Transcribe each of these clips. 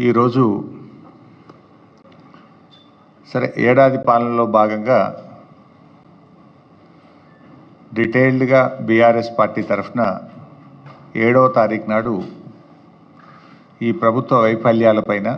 ఈరోజు సరే ఏడాది పాలనలో భాగంగా డీటెయిల్డ్గా బీఆర్ఎస్ పార్టీ తరఫున ఏడవ తారీఖు నాడు ఈ ప్రభుత్వ వైఫల్యాలపైన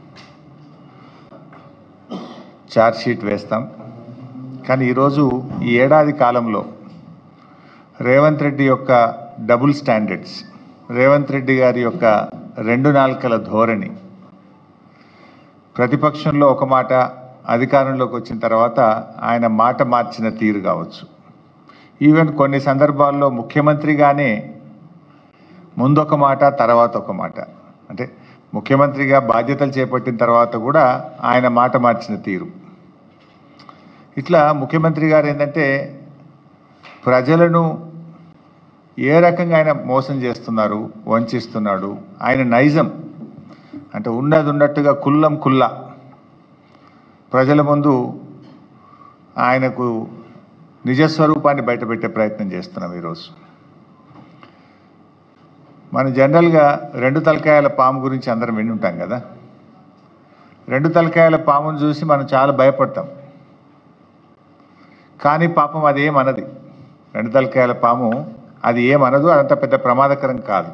ఛార్జ్షీట్ వేస్తాం కానీ ఈరోజు ఈ ఏడాది కాలంలో రేవంత్ రెడ్డి యొక్క డబుల్ స్టాండర్డ్స్ రేవంత్ రెడ్డి గారి యొక్క రెండు నాల్కల ధోరణి ప్రతిపక్షంలో ఒక మాట అధికారంలోకి వచ్చిన తర్వాత ఆయన మాట మార్చిన తీరు కావచ్చు ఈవెన్ కొన్ని సందర్భాల్లో ముఖ్యమంత్రిగానే ముందొక మాట తర్వాత ఒక మాట అంటే ముఖ్యమంత్రిగా బాధ్యతలు చేపట్టిన తర్వాత కూడా ఆయన మాట మార్చిన తీరు ఇట్లా ముఖ్యమంత్రి గారు ఏంటంటే ప్రజలను ఏ రకంగా ఆయన మోసం చేస్తున్నారు వంచిస్తున్నాడు ఆయన నైజం అంటే ఉన్నది ఉన్నట్టుగా కుల్లం కుల్లా ప్రజల ముందు ఆయనకు నిజస్వరూపాన్ని బయటపెట్టే ప్రయత్నం చేస్తున్నాం ఈరోజు మన జనరల్గా రెండు తలకాయల పాము గురించి అందరం విని ఉంటాం కదా రెండు తలకాయల పామును చూసి మనం చాలా భయపడతాం కానీ పాపం అది ఏమనది రెండు తలకాయల పాము అది ఏమనదు అదంత పెద్ద ప్రమాదకరం కాదు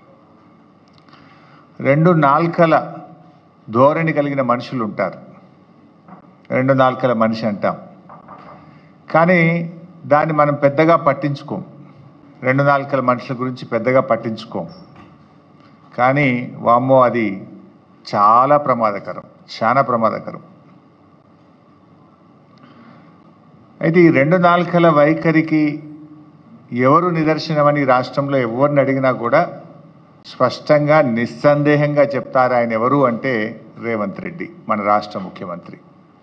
రెండు నాల్కల ధోరణి కలిగిన మనుషులు ఉంటారు రెండు నాల్కల మనిషి అంటాం కానీ దాన్ని మనం పెద్దగా పట్టించుకోం రెండు నాలుకల మనుషుల గురించి పెద్దగా పట్టించుకోం కానీ వామ్మో అది చాలా ప్రమాదకరం చాలా ప్రమాదకరం అయితే ఈ రెండు నాలుకల వైఖరికి ఎవరు నిదర్శనమని ఈ రాష్ట్రంలో ఎవరిని అడిగినా కూడా స్పష్టంగా నిస్సందేహంగా చెప్తారు ఆయన ఎవరు అంటే రేవంత్ రెడ్డి మన రాష్ట్ర ముఖ్యమంత్రి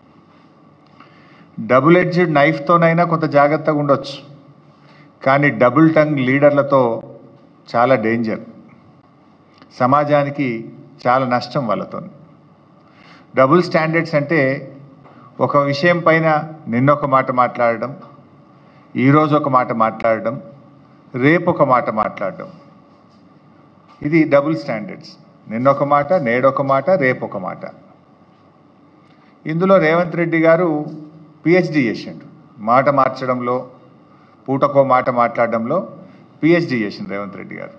డబుల్ ఎడ్జ్డ్ నైఫ్తోనైనా కొంత జాగ్రత్తగా ఉండొచ్చు కానీ డబుల్ టంగ్ లీడర్లతో చాలా డేంజర్ సమాజానికి చాలా నష్టం వాళ్ళతో డబుల్ స్టాండర్డ్స్ అంటే ఒక విషయం పైన నిన్నొక మాట మాట్లాడడం ఈరోజు ఒక మాట మాట్లాడడం రేపు ఒక మాట మాట్లాడడం ఇది డబుల్ స్టాండర్డ్స్ నిన్నొక మాట నేడొక మాట రేపు ఒక మాట ఇందులో రేవంత్ రెడ్డి గారు పిహెచ్డి చేసిండు మాట మార్చడంలో పూటకో మాట మాట్లాడడంలో పిహెచ్డి చేసిండు రేవంత్ రెడ్డి గారు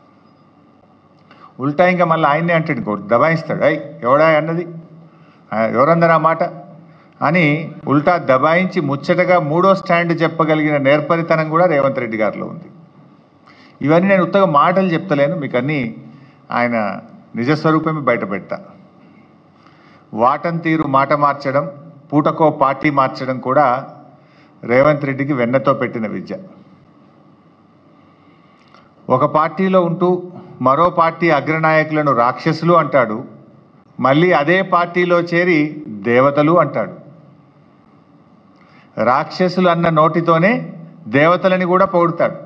ఉల్టా ఇంకా మళ్ళీ ఆయన్నే అంటాడు ఇంకోటి దబాయిస్తాడు అయ్ ఎవడా అన్నది ఆ, ఎవరన్నారు ఆ మాట అని ఉల్టా దబాయించి ముచ్చటగా మూడో స్టాండ్ చెప్పగలిగిన నేర్పరితనం కూడా రేవంత్ రెడ్డి గారిలో ఉంది ఇవన్నీ నేను ఉత్తగా మాటలు చెప్తలేను మీకు అన్నీ ఆయన నిజస్వరూపమే బయట పెడతా వాటం తీరు మాట మార్చడం పూటకో పార్టీ మార్చడం కూడా రేవంత్ రెడ్డికి వెన్నతో పెట్టిన విద్య ఒక పార్టీలో ఉంటూ మరో పార్టీ అగ్రనాయకులను రాక్షసులు అంటాడు మళ్ళీ అదే పార్టీలో చేరి దేవతలు అంటాడు రాక్షసులు అన్న నోటితోనే దేవతలని కూడా పొగుడతాడు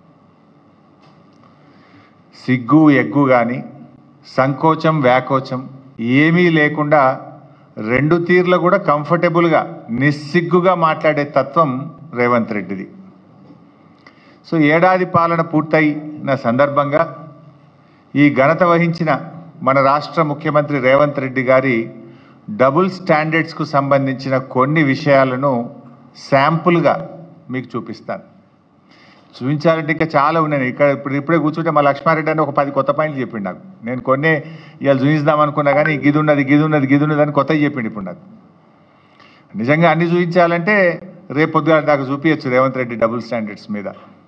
సిగ్గు ఎగ్గు కానీ సంకోచం వ్యాకోచం ఏమీ లేకుండా రెండు తీర్ల కూడా కంఫర్టబుల్గా నిస్సిగ్గుగా మాట్లాడే తత్వం రేవంత్ రెడ్డిది సో ఏడాది పాలన పూర్తయిన సందర్భంగా ఈ ఘనత వహించిన మన రాష్ట్ర ముఖ్యమంత్రి రేవంత్ రెడ్డి గారి డబుల్ స్టాండర్డ్స్కు సంబంధించిన కొన్ని విషయాలను శాంపుల్గా మీకు చూపిస్తాను చూపించాలంటే ఇంకా చాలా ఉన్నాయి ఇక్కడ ఇప్పుడు ఇప్పుడే కూర్చుంటే మా లక్ష్మారెడ్డి అని ఒక పది కొత్త పాయింట్లు చెప్పిండు నాకు నేను కొన్నే ఇవాళ చూపిద్దాం అనుకున్నా కానీ గిది ఉన్నది గిది ఉన్నది గిది ఉన్నది అని కొత్తవి చెప్పిండు ఇప్పుడు నాకు నిజంగా అన్ని చూపించాలంటే రేపు పొద్దుగాల దాకా చూపించచ్చు రేవంత్ రెడ్డి డబుల్ స్టాండర్డ్స్ మీద